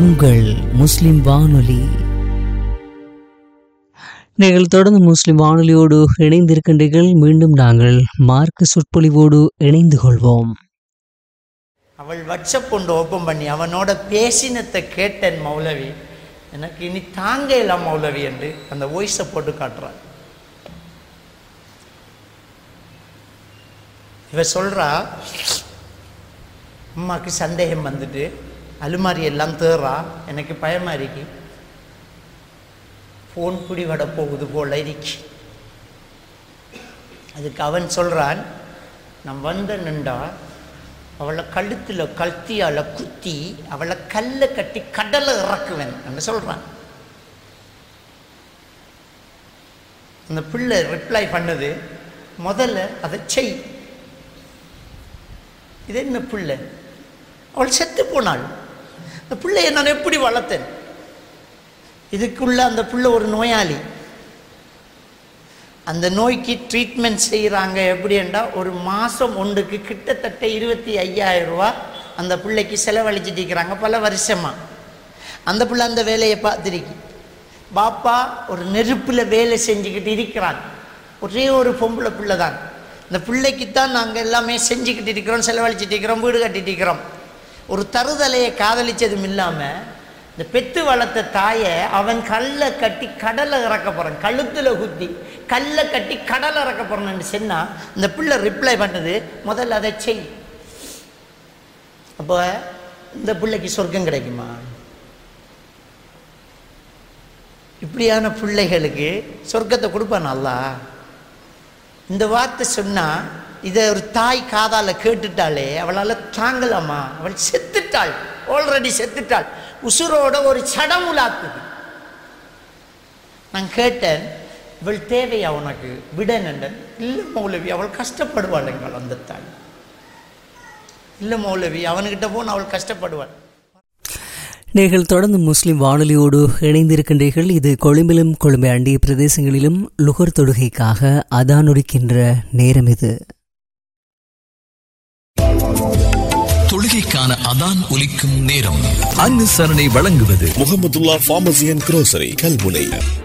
உங்கள் முஸ்லிம் வானொலி நீங்கள் தொடர்ந்து முஸ்லிம் வானொலியோடு இணைந்திருக்கின்றீர்கள் மீண்டும் நாங்கள் மார்க்க சொற்பொழிவோடு இணைந்து கொள்வோம் அவள் வாட்ஸ்அப் ஒன்று ஓப்பன் பண்ணி அவனோட பேசினத்தை கேட்டேன் மௌலவி எனக்கு இனி தாங்க இல்லை மௌலவி என்று அந்த வாய்ஸை போட்டு காட்டுறாள் இவ சொல்றா அம்மாக்கு சந்தேகம் வந்துட்டு அலுமாரி எல்லாம் தேறா எனக்கு பயமா இருக்கு ஃபோன் பிடி வட போகுது போல இருக்கு அதுக்கு அவன் சொல்றான் நான் வந்த நின்றா அவளை கழுத்தில் கல்த்தியால் குத்தி அவளை கல்லை கட்டி கடலை இறக்குவேன் என்று சொல்கிறான் அந்த பிள்ளை ரிப்ளை பண்ணுது முதல்ல அதை செய் இது என்ன பிள்ளை அவள் செத்து போனாள் அந்த பிள்ளையை நான் எப்படி வளர்த்தேன் இதுக்குள்ள அந்த பிள்ளை ஒரு நோயாளி அந்த நோய்க்கு ட்ரீட்மெண்ட் செய்கிறாங்க எப்படி என்றால் ஒரு மாதம் ஒன்றுக்கு கிட்டத்தட்ட இருபத்தி ஐயாயிரம் ரூபா அந்த பிள்ளைக்கு செலவழிச்சிட்டு இருக்கிறாங்க பல வருஷமாக அந்த பிள்ளை அந்த வேலையை பார்த்துருக்கு பாப்பா ஒரு நெருப்பில் வேலை செஞ்சுக்கிட்டு இருக்கிறான் ஒரே ஒரு பொம்பளை பிள்ளை தான் இந்த பிள்ளைக்கு தான் நாங்கள் எல்லாமே செஞ்சுக்கிட்டு இருக்கிறோம் செலவழிச்சிட்டு இருக்கிறோம் வீடு கட்டிட்டு இருக்கிறோம் ஒரு தருதலையை காதலிச்சதும் இல்லாமல் இந்த பெத்து வளர்த்த தாயை அவன் கல்லை கட்டி கடலை இறக்க போகிறான் கழுத்தில் குத்தி கல்லை கட்டி கடலை இறக்க போகிறான்னு சொன்னால் இந்த பிள்ளை ரிப்ளை பண்ணுது முதல்ல அதை செய் அப்போ இந்த பிள்ளைக்கு சொர்க்கம் கிடைக்குமா இப்படியான பிள்ளைகளுக்கு சொர்க்கத்தை கொடுப்பான் அல்லா இந்த வார்த்தை சொன்னால் இதை ஒரு தாய் காதால கேட்டுட்டாலே அவளால் தாங்கலாமா அவள் செத்துட்டாள் ஆல்ரெடி செத்துட்டாள் உசுரோட ஒரு சடமுலாக்குது நான் கேட்டேன் இவள் தேவையா உனக்கு விடனண்டன் இல்லை மௌலவி அவள் கஷ்டப்படுவாள் எங்கள் அந்த தாய் இல்லை மௌலவி அவனுக்கிட்ட போன அவள் கஷ்டப்படுவாள் நீங்கள் தொடர்ந்து முஸ்லிம் வானொலியோடு இணைந்திருக்கின்றீர்கள் இது கொழும்பிலும் கொழும்பை அண்டிய பிரதேசங்களிலும் லுகர் தொடுகைக்காக அதானொடுக்கின்ற நேரம் இது தொழுகைக்கான அதான் ஒலிக்கும் நேரம் அனுசரணை வழங்குவது Mohamedullah pharmacy and grocery Kalmunai